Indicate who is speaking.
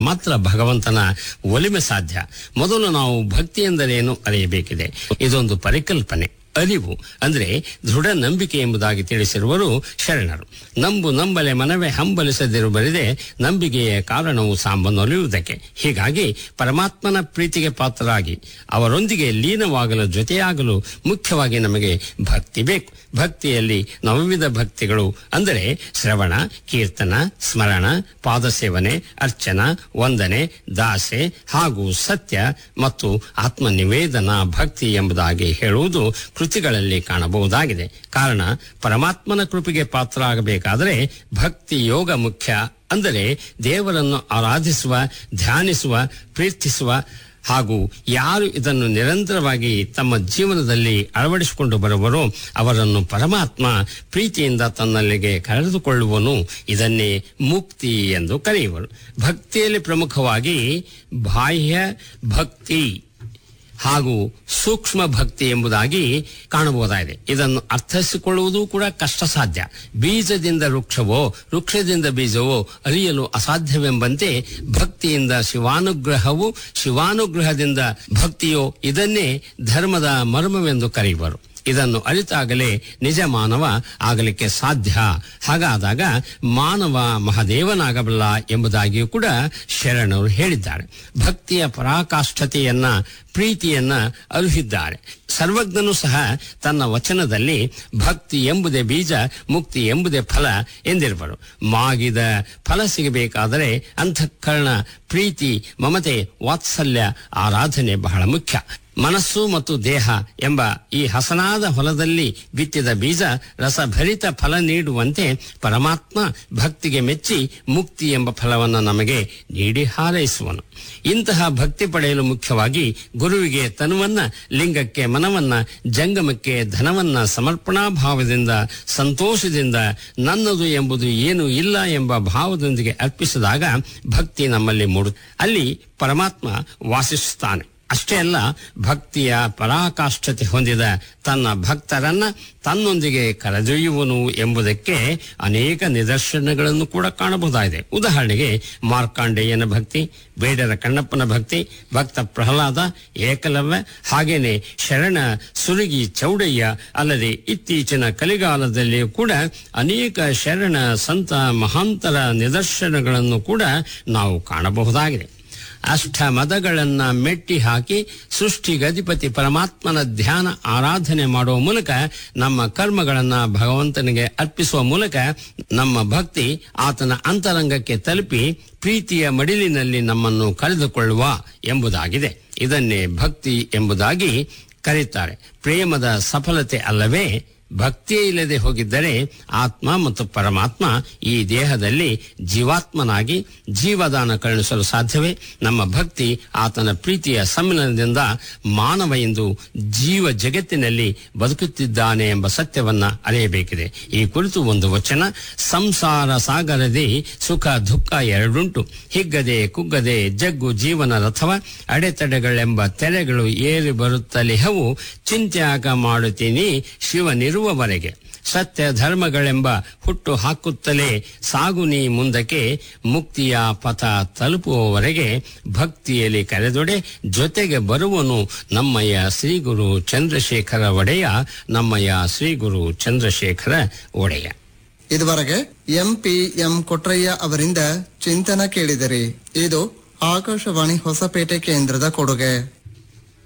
Speaker 1: ಮಾತ್ರ ಭಗವಂತನ ಒಲಿಮೆ ಸಾಧ್ಯ ಮೊದಲು ನಾವು ಭಕ್ತಿ ಎಂದರೇನು ಅರಿಯಬೇಕಿದೆ ಇದೊಂದು ಪರಿಕಲ್ಪನೆ ಅರಿವು ಅಂದ್ರೆ ದೃಢ ನಂಬಿಕೆ ಎಂಬುದಾಗಿ ತಿಳಿಸಿರುವರು ಶರಣರು ನಂಬು ನಂಬಲೆ ಮನವೇ ಹಂಬಲಿಸದಿರು ಬರಿದೆ ನಂಬಿಕೆಯ ಕಾರಣವು ಸಾಂಬನೊಲಿಯುವುದಕ್ಕೆ ಹೀಗಾಗಿ ಪರಮಾತ್ಮನ ಪ್ರೀತಿಗೆ ಪಾತ್ರರಾಗಿ ಅವರೊಂದಿಗೆ ಲೀನವಾಗಲು ಜೊತೆಯಾಗಲು ಮುಖ್ಯವಾಗಿ ನಮಗೆ ಭಕ್ತಿ ಬೇಕು ಭಕ್ತಿಯಲ್ಲಿ ನವವಿಧ ಭಕ್ತಿಗಳು ಅಂದರೆ ಶ್ರವಣ ಕೀರ್ತನ ಸ್ಮರಣ ಪಾದಸೇವನೆ ಅರ್ಚನ ವಂದನೆ ದಾಸೆ ಹಾಗೂ ಸತ್ಯ ಮತ್ತು ಆತ್ಮನಿವೇದನ ಭಕ್ತಿ ಎಂಬುದಾಗಿ ಹೇಳುವುದು ಕೃತಿಗಳಲ್ಲಿ ಕಾಣಬಹುದಾಗಿದೆ ಕಾರಣ ಪರಮಾತ್ಮನ ಕೃಪೆಗೆ ಪಾತ್ರ ಆಗಬೇಕಾದರೆ ಭಕ್ತಿ ಯೋಗ ಮುಖ್ಯ ಅಂದರೆ ದೇವರನ್ನು ಆರಾಧಿಸುವ ಧ್ಯಾನಿಸುವ ಪ್ರೀರ್ಥಿಸುವ ಹಾಗೂ ಯಾರು ಇದನ್ನು ನಿರಂತರವಾಗಿ ತಮ್ಮ ಜೀವನದಲ್ಲಿ ಅಳವಡಿಸಿಕೊಂಡು ಬರುವರೋ ಅವರನ್ನು ಪರಮಾತ್ಮ ಪ್ರೀತಿಯಿಂದ ತನ್ನಲ್ಲಿಗೆ ಕರೆದುಕೊಳ್ಳುವನು ಇದನ್ನೇ ಮುಕ್ತಿ ಎಂದು ಕರೆಯುವರು ಭಕ್ತಿಯಲ್ಲಿ ಪ್ರಮುಖವಾಗಿ ಬಾಹ್ಯ ಭಕ್ತಿ ಹಾಗೂ ಸೂಕ್ಷ್ಮ ಭಕ್ತಿ ಎಂಬುದಾಗಿ ಕಾಣಬಹುದಾಗಿದೆ ಇದನ್ನು ಅರ್ಥೈಸಿಕೊಳ್ಳುವುದು ಕೂಡ ಕಷ್ಟ ಸಾಧ್ಯ ಬೀಜದಿಂದ ವೃಕ್ಷವೋ ವೃಕ್ಷದಿಂದ ಬೀಜವೋ ಅರಿಯಲು ಅಸಾಧ್ಯವೆಂಬಂತೆ ಭಕ್ತಿಯಿಂದ ಶಿವಾನುಗ್ರಹವು ಶಿವಾನುಗ್ರಹದಿಂದ ಭಕ್ತಿಯೋ ಇದನ್ನೇ ಧರ್ಮದ ಮರ್ಮವೆಂದು ಕರೆಯುವರು ಇದನ್ನು ಅರಿತಾಗಲೇ ನಿಜ ಮಾನವ ಆಗಲಿಕ್ಕೆ ಸಾಧ್ಯ ಹಾಗಾದಾಗ ಮಾನವ ಮಹಾದೇವನಾಗಬಲ್ಲ ಎಂಬುದಾಗಿಯೂ ಕೂಡ ಶರಣರು ಹೇಳಿದ್ದಾರೆ ಭಕ್ತಿಯ ಪರಾಕಾಷ್ಠತೆಯನ್ನ ಪ್ರೀತಿಯನ್ನ ಅರುಹಿದ್ದಾರೆ ಸರ್ವಜ್ಞನು ಸಹ ತನ್ನ ವಚನದಲ್ಲಿ ಭಕ್ತಿ ಎಂಬುದೇ ಬೀಜ ಮುಕ್ತಿ ಎಂಬುದೇ ಫಲ ಎಂದಿರುವರು ಮಾಗಿದ ಫಲ ಸಿಗಬೇಕಾದರೆ ಅಂತಃಕರಣ ಪ್ರೀತಿ ಮಮತೆ ವಾತ್ಸಲ್ಯ ಆರಾಧನೆ ಬಹಳ ಮುಖ್ಯ ಮನಸ್ಸು ಮತ್ತು ದೇಹ ಎಂಬ ಈ ಹಸನಾದ ಹೊಲದಲ್ಲಿ ಬಿತ್ತಿದ ಬೀಜ ರಸಭರಿತ ಫಲ ನೀಡುವಂತೆ ಪರಮಾತ್ಮ ಭಕ್ತಿಗೆ ಮೆಚ್ಚಿ ಮುಕ್ತಿ ಎಂಬ ಫಲವನ್ನು ನಮಗೆ ನೀಡಿ ಹಾರೈಸುವನು ಇಂತಹ ಭಕ್ತಿ ಪಡೆಯಲು ಮುಖ್ಯವಾಗಿ ಗುರುವಿಗೆ ತನುವನ್ನ ಲಿಂಗಕ್ಕೆ ಮನವನ್ನ ಜಂಗಮಕ್ಕೆ ಧನವನ್ನ ಸಮರ್ಪಣಾ ಭಾವದಿಂದ ಸಂತೋಷದಿಂದ ನನ್ನದು ಎಂಬುದು ಏನು ಇಲ್ಲ ಎಂಬ ಭಾವದೊಂದಿಗೆ ಅರ್ಪಿಸಿದಾಗ ಭಕ್ತಿ ನಮ್ಮಲ್ಲಿ ಮೂಡು ಅಲ್ಲಿ ಪರಮಾತ್ಮ ವಾಸಿಸುತ್ತಾನೆ ಅಷ್ಟೇ ಅಲ್ಲ ಭಕ್ತಿಯ ಪರಾಕಾಷ್ಠತೆ ಹೊಂದಿದ ತನ್ನ ಭಕ್ತರನ್ನ ತನ್ನೊಂದಿಗೆ ಕರೆದೊಯ್ಯುವನು ಎಂಬುದಕ್ಕೆ ಅನೇಕ ನಿದರ್ಶನಗಳನ್ನು ಕೂಡ ಕಾಣಬಹುದಾಗಿದೆ ಉದಾಹರಣೆಗೆ ಮಾರ್ಕಾಂಡೇಯನ ಭಕ್ತಿ ಬೇಡರ ಕಣ್ಣಪ್ಪನ ಭಕ್ತಿ ಭಕ್ತ ಪ್ರಹ್ಲಾದ ಏಕಲವ್ಯ ಹಾಗೇನೆ ಶರಣ ಸುರುಗಿ ಚೌಡಯ್ಯ ಅಲ್ಲದೆ ಇತ್ತೀಚಿನ ಕಲಿಗಾಲದಲ್ಲಿಯೂ ಕೂಡ ಅನೇಕ ಶರಣ ಸಂತ ಮಹಾಂತರ ನಿದರ್ಶನಗಳನ್ನು ಕೂಡ ನಾವು ಕಾಣಬಹುದಾಗಿದೆ ಅಷ್ಟ ಮದಗಳನ್ನ ಮೆಟ್ಟಿ ಹಾಕಿ ಸೃಷ್ಟಿಗಧಿಪತಿ ಪರಮಾತ್ಮನ ಧ್ಯಾನ ಆರಾಧನೆ ಮಾಡುವ ಮೂಲಕ ನಮ್ಮ ಕರ್ಮಗಳನ್ನ ಭಗವಂತನಿಗೆ ಅರ್ಪಿಸುವ ಮೂಲಕ ನಮ್ಮ ಭಕ್ತಿ ಆತನ ಅಂತರಂಗಕ್ಕೆ ತಲುಪಿ ಪ್ರೀತಿಯ ಮಡಿಲಿನಲ್ಲಿ ನಮ್ಮನ್ನು ಕರೆದುಕೊಳ್ಳುವ ಎಂಬುದಾಗಿದೆ ಇದನ್ನೇ ಭಕ್ತಿ ಎಂಬುದಾಗಿ ಕರೀತಾರೆ ಪ್ರೇಮದ ಸಫಲತೆ ಅಲ್ಲವೇ ಭಕ್ತಿಯೇ ಇಲ್ಲದೆ ಹೋಗಿದ್ದರೆ ಆತ್ಮ ಮತ್ತು ಪರಮಾತ್ಮ ಈ ದೇಹದಲ್ಲಿ ಜೀವಾತ್ಮನಾಗಿ ಜೀವದಾನ ಕರುಣಿಸಲು ಸಾಧ್ಯವೇ ನಮ್ಮ ಭಕ್ತಿ ಆತನ ಪ್ರೀತಿಯ ಸಮ್ಮಿಲನದಿಂದ ಮಾನವ ಇಂದು ಜೀವ ಜಗತ್ತಿನಲ್ಲಿ ಬದುಕುತ್ತಿದ್ದಾನೆ ಎಂಬ ಸತ್ಯವನ್ನ ಅರಿಯಬೇಕಿದೆ ಈ ಕುರಿತು ಒಂದು ವಚನ ಸಂಸಾರ ಸಾಗರದಿ ಸುಖ ದುಃಖ ಎರಡುಂಟು ಹಿಗ್ಗದೆ ಕುಗ್ಗದೆ ಜಗ್ಗು ಜೀವನ ರಥವ ಅಡೆತಡೆಗಳೆಂಬ ತೆರೆಗಳು ಏರಿ ಬರುತ್ತಲಿಹವು ಚಿಂತ್ಯಾಗ ಮಾಡುತ್ತೀನಿ ಶಿವನಿರುವವರೆಗೆ ಸತ್ಯ ಧರ್ಮಗಳೆಂಬ ಹುಟ್ಟು ಹಾಕುತ್ತಲೇ ಸಾಗು ನೀ ಮುಂದಕ್ಕೆ ಮುಕ್ತಿಯ ಪಥ ತಲುಪುವವರೆಗೆ ಭಕ್ತಿಯಲ್ಲಿ ಕರೆದೊಡೆ ಜೊತೆಗೆ ಬರುವನು ನಮ್ಮಯ್ಯ ಶ್ರೀಗುರು ಚಂದ್ರಶೇಖರ ಒಡೆಯ ನಮ್ಮಯ್ಯ ಶ್ರೀಗುರು ಚಂದ್ರಶೇಖರ ಒಡೆಯ
Speaker 2: ಇದುವರೆಗೆ ಎಂ ಪಿ ಎಂ ಕೊಟ್ರಯ್ಯ ಅವರಿಂದ ಚಿಂತನ ಕೇಳಿದಿರಿ ಇದು ಆಕಾಶವಾಣಿ ಹೊಸಪೇಟೆ ಕೇಂದ್ರದ ಕೊಡುಗೆ